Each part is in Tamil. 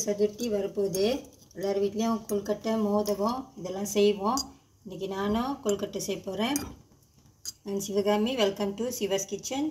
சதுர்த்தி வரப்போகுது எல்லார் வீட்லேயும் கொழுக்கட்டை மோதகம் இதெல்லாம் செய்வோம் இன்றைக்கி நானும் கொழுக்கட்டை செய்ய போகிறேன் நான் Sivakami welcome to Siva's kitchen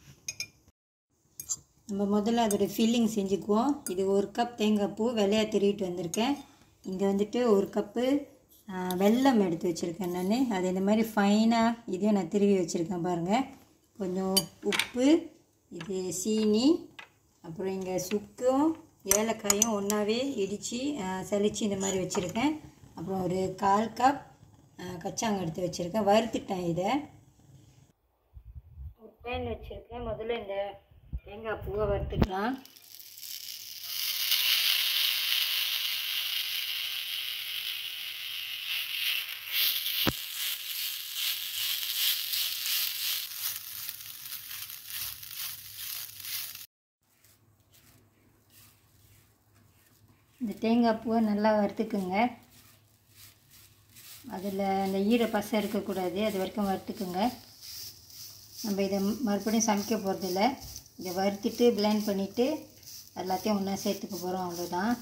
நம்ம முதல்ல அதோட ஃபில்லிங் செஞ்சுக்குவோம் இது ஒரு கப் தேங்காய் பூ வெள்ளையாக திருவிட்டு வந்திருக்கேன் இங்கே வந்துட்டு ஒரு கப்பு ஆ, வெல்லம் எடுத்து வச்சுருக்கேன் நான் அது இந்த மாதிரி ஃபைனாக இதையும் நான் திருவி வச்சுருக்கேன் பாருங்கள் கொஞ்சம் உப்பு இது சீனி அப்புறம் இங்கே சுக்கும் ஏலக்காயும் ஒன்றாவே இடித்து சலிச்சு இந்த மாதிரி வச்சுருக்கேன் அப்புறம் ஒரு கால் கப் ஆ, கச்சாங்க எடுத்து வச்சுருக்கேன் வறுத்துட்டேன் இதை ஒரு பேன் வச்சுருக்கேன் முதல்ல இந்த தேங்காய் பூவை வறுத்துக்கலாம் இந்த தேங்காய் பூவை நல்லா வறுத்துக்குங்க அதில் அந்த ஈர பசை இருக்கக்கூடாது அது வரைக்கும் வறுத்துக்குங்க நம்ம இதை மறுபடியும் சமைக்க போகிறதில்ல இதை வறுத்துட்டு பிளெண்ட் பண்ணிவிட்டு எல்லாத்தையும் ஒன்றா சேர்த்துக்க போகிறோம் அவ்வளோதான்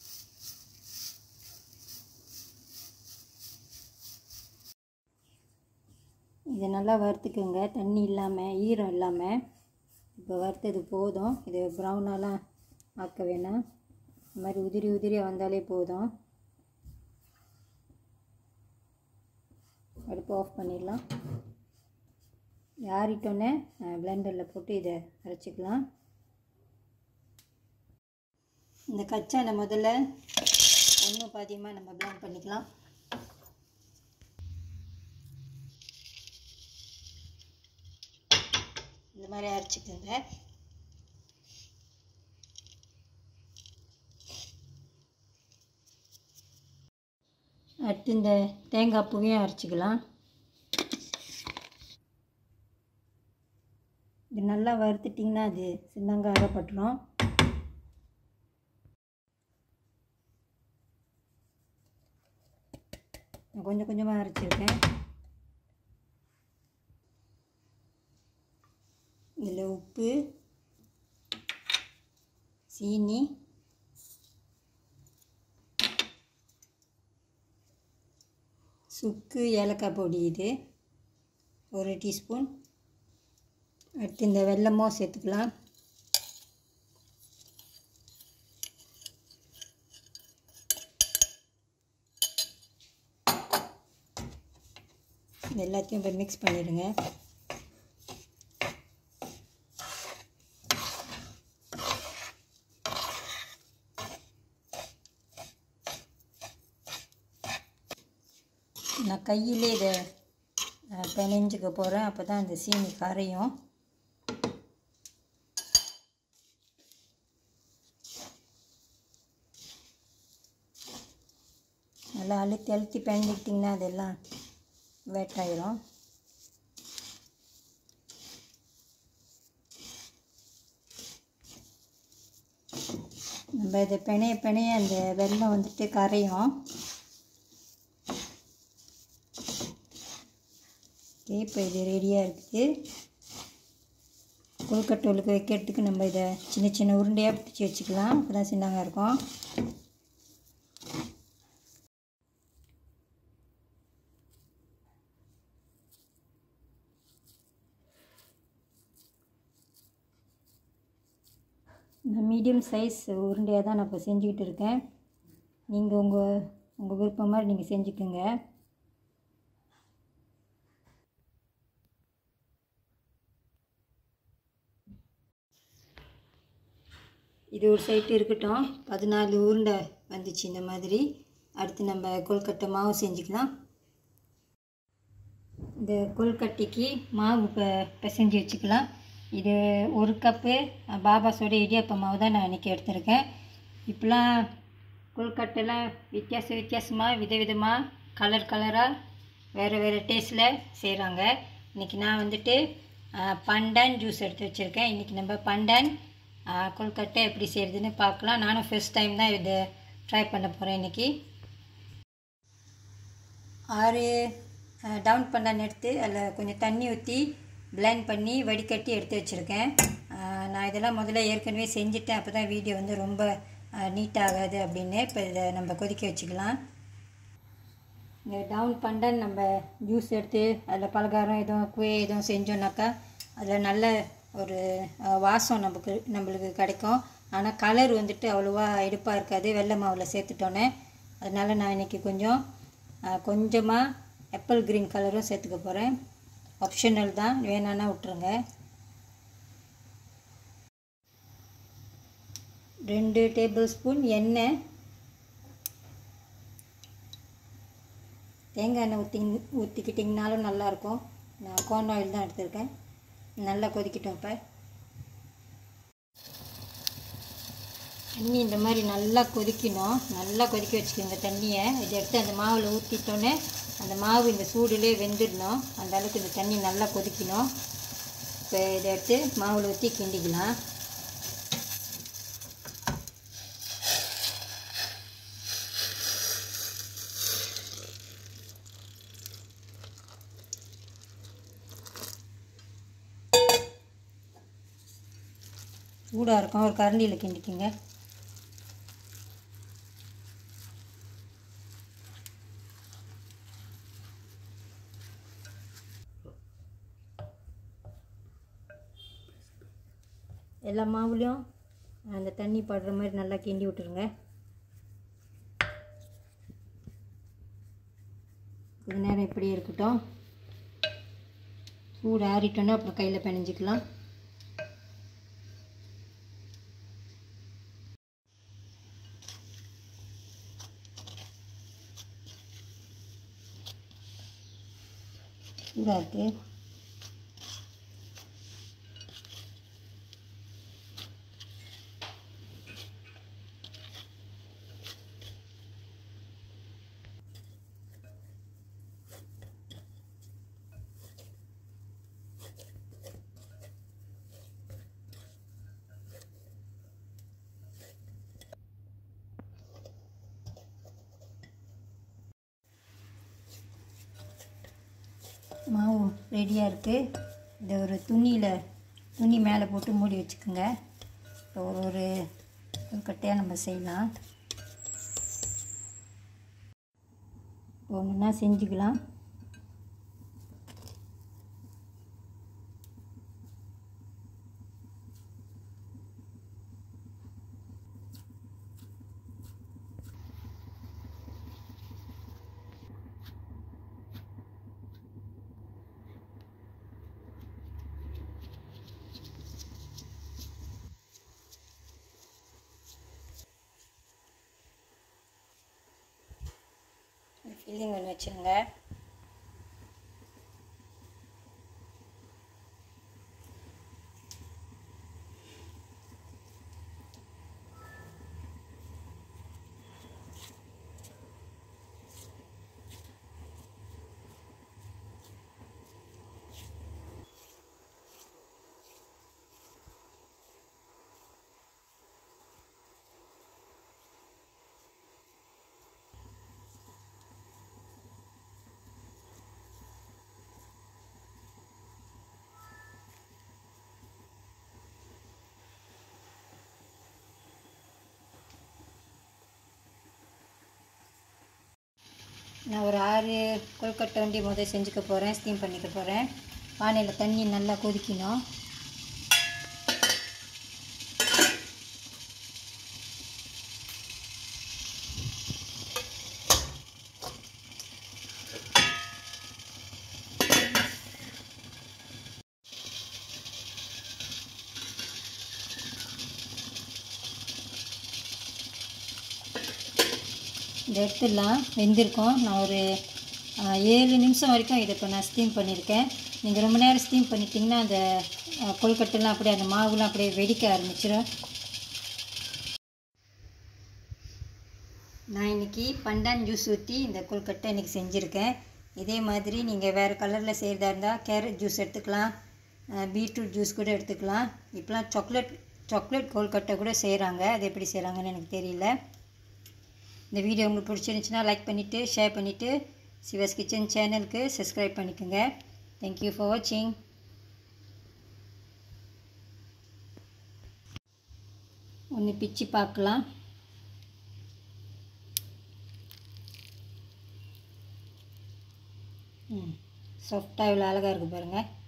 இதை நல்லா வறுத்துக்குங்க தண்ணி இல்லாமல் ஈரம் இல்லாமல் இப்போ வறுத்தது போதும் இது ப்ரௌனாலாம் ஆக்க வேணாம் இந்த மாதிரி உதிரி உதிரியாக வந்தாலே போதும் அடுப்பு ஆஃப் பண்ணிடலாம் யாரிட்டோன்னே பிளெண்டரில் போட்டு இதை அரைச்சிக்கலாம் இந்த கச்சானை முதல்ல ஒன்று பாதியமாக நம்ம பிளெண்ட் பண்ணிக்கலாம் இந்த மாதிரி அரைச்சிக்கோங்க அடுத்து இந்த தேங்காய் பூவையும் அரைச்சிக்கலாம் இது நல்லா வறுத்துட்டிங்கன்னா அது சின்னங்க அரைப்பட்டுரும் நான் கொஞ்சம் கொஞ்சமாக அரைச்சிருக்கேன் இதில் உப்பு சீனி சுக்கு ஏலக்காய் பொடி இது ஒரு டீஸ்பூன் அடுத்து இந்த வெல்லமும் சேர்த்துக்கலாம் இது எல்லாத்தையும் இப்போ மிக்ஸ் பண்ணிடுங்க நான் கையிலே இதை அஹ், பிணைஞ்சுக்க போகிறேன் அப்போ தான் அந்த சீனி கரையும் நல்லா அழுத்தி அழுத்தி பிணைஞ்சிக்கிட்டிங்கன்னா அதெல்லாம் வேட்டாயிரும் நம்ம இதை பிணைய பிணைய அந்த வெல்லம் வந்துட்டு கரையும் ஓகே இப்போ இது ரெடியாக இருக்குது கொழுக்கட்டோலுக்கு வைக்கிறதுக்கு நம்ம இதை சின்ன சின்ன உருண்டையாக பிடிச்சி வச்சுக்கலாம் அப்போ தான் சின்னங்க இருக்கும் நான் மீடியம் சைஸ் உருண்டையாக தான் நான் இப்போ செஞ்சுக்கிட்டு இருக்கேன் நீங்கள் உங்கள் உங்கள் விருப்பம் மாதிரி நீங்கள் செஞ்சுக்கோங்க இது ஒரு சைட்டு இருக்கட்டும் பதினாலு உருண்டை வந்துச்சு இந்த மாதிரி அடுத்து நம்ம கொழுக்கட்டை மாவு செஞ்சுக்கலாம் இந்த கொழுக்கட்டைக்கு மாவு இப்போ பிசைஞ்சு வச்சுக்கலாம் இது ஒரு கப்பு பாபாஸோட இடியாப்ப மாவு தான் நான் இன்றைக்கி எடுத்திருக்கேன் இப்போலாம் கொழுக்கட்டைலாம் வித்தியாச வித்தியாசமாக விதவிதமாக கலர் கலராக வேறு வேறு டேஸ்ட்டில் செய்கிறாங்க இன்றைக்கி நான் வந்துட்டு ஆ, பண்டான் ஜூஸ் எடுத்து வச்சுருக்கேன் இன்றைக்கி நம்ம பண்டான் ஆ, கொழுக்கட்டை எப்படி செய்கிறதுன்னு பார்க்கலாம் நானும் ஃபர்ஸ்ட் டைம் தான் இதை ட்ரை பண்ண போகிறேன் இன்றைக்கி ஆறு டவுன் பண்ணான்னு எடுத்து அதில் கொஞ்சம் தண்ணி ஊற்றி blend பண்ணி வடிகட்டி எடுத்து வச்சுருக்கேன் நான் இதெல்லாம் முதல்ல ஏற்கனவே செஞ்சுட்டேன் அப்போ தான் வீடியோ வந்து ரொம்ப நீட் ஆகாது அப்படின்னு இப்போ இதை நம்ம கொதிக்க வச்சுக்கலாம் இந்த டவுன் பண்டன் நம்ம ஜூஸ் எடுத்து அதில் பலகாரம் எதுவும் குவே எதுவும் செஞ்சோன்னாக்கா அதில் நல்ல ஒரு அஹ், வாசம் நமக்கு நம்மளுக்கு கிடைக்கும் ஆனால் கலர் வந்துட்டு அவ்வளோவா எடுப்பாக இருக்காது வெள்ளை மாவில் சேர்த்துட்டோன்னே அதனால் நான் இன்றைக்கி கொஞ்சம் அஹ், கொஞ்சமாக ஆப்பிள் க்ரீன் கலரும் சேர்த்துக்க போகிறேன் ஆப்ஷனல் தான் வேணான்னா விட்ருங்க ரெண்டு டேபிள் ஸ்பூன் எண்ணெய் தேங்காய் எண்ணெய் ஊற்றி ஊற்றிக்கிட்டிங்கனாலும் நல்லாயிருக்கும் நான் கோன் ஆயில் தான் எடுத்திருக்கேன் நல்லா கொதிக்கட்டும் இப்போ தண்ணி இந்த மாதிரி நல்லா கொதிக்கணும் நல்லா கொதிக்க வச்சுக்கோங்க தண்ணியை இதை எடுத்து அந்த மாவில் ஊற்றிட்டோன்னே அந்த மாவு இந்த சூடுலேயே வெந்துடணும் அந்த அளவுக்கு இந்த தண்ணி நல்லா கொதிக்கணும் இப்போ இதை எடுத்து மாவில் ஊற்றி கிண்டிக்கலாம் சூடாக இருக்கும் ஒரு கரண்டியில் கிண்டிக்குங்க எல்லா மாவுலேயும் அந்த தண்ணி படுற மாதிரி நல்லா கிண்டி விட்டுருங்க கொஞ்ச நேரம் இப்படி இருக்கட்டும் சூடு ஆறிட்டோன்னா அப்புறம் கையில் பிணைஞ்சிக்கலாம் சூடாக இருக்குது மாவு ரெடியாக இருக்குது இதை ஒரு துணியில் துணி மேலே போட்டு மூடி வச்சுக்கோங்க இப்போ ஒரு ஒரு கட்டையாக நம்ம செய்யலாம் ஒன்றுனா செஞ்சுக்கலாம் ஃபில்லிங் ஒன்று வச்சுருங்க நான் ஒரு ஆறு கொழுக்கட்டை வண்டி முதல் செஞ்சுக்க போகிறேன் ஸ்டீம் பண்ணிக்க போகிறேன் பானையில் தண்ணி நல்லா கொதிக்கணும் இதை எடுத்துடலாம் வெந்திருக்கும் நான் ஒரு ஆ, ஏழு நிமிஷம் வரைக்கும் இதை இப்போ நான் ஸ்டீம் பண்ணியிருக்கேன் நீங்கள் ரொம்ப நேரம் ஸ்டீம் பண்ணிட்டீங்கன்னா அந்த ஆ, கொழுக்கட்டைலாம் அப்படியே அந்த மாவுலாம் அப்படியே வெடிக்க ஆரம்பிச்சிடும் நான் இன்றைக்கி பண்டான் ஜூஸ் ஊற்றி இந்த கொழுக்கட்டை இன்றைக்கி செஞ்சுருக்கேன் இதே மாதிரி நீங்கள் வேறு கலரில் செய்கிறதா இருந்தால் கேரட் ஜூஸ் எடுத்துக்கலாம் பீட்ரூட் ஜூஸ் கூட எடுத்துக்கலாம் இப்போலாம் சாக்லேட் சாக்லேட் கொழுக்கட்டை கூட செய்கிறாங்க அது எப்படி செய்கிறாங்கன்னு எனக்கு தெரியல இந்த வீடியோ உங்களுக்கு பிடிச்சிருந்துச்சுன்னா லைக் பண்ணிவிட்டு ஷேர் பண்ணிவிட்டு சிவாஸ் கிச்சன் சேனலுக்கு சப்ஸ்கிரைப் பண்ணிக்கோங்க தேங்க்யூ ஃபார் வாட்சிங் ஒன்று பிச்சு பார்க்கலாம் ம் சாஃப்டாக இவ்வளோ அழகாக இருக்குது பாருங்கள்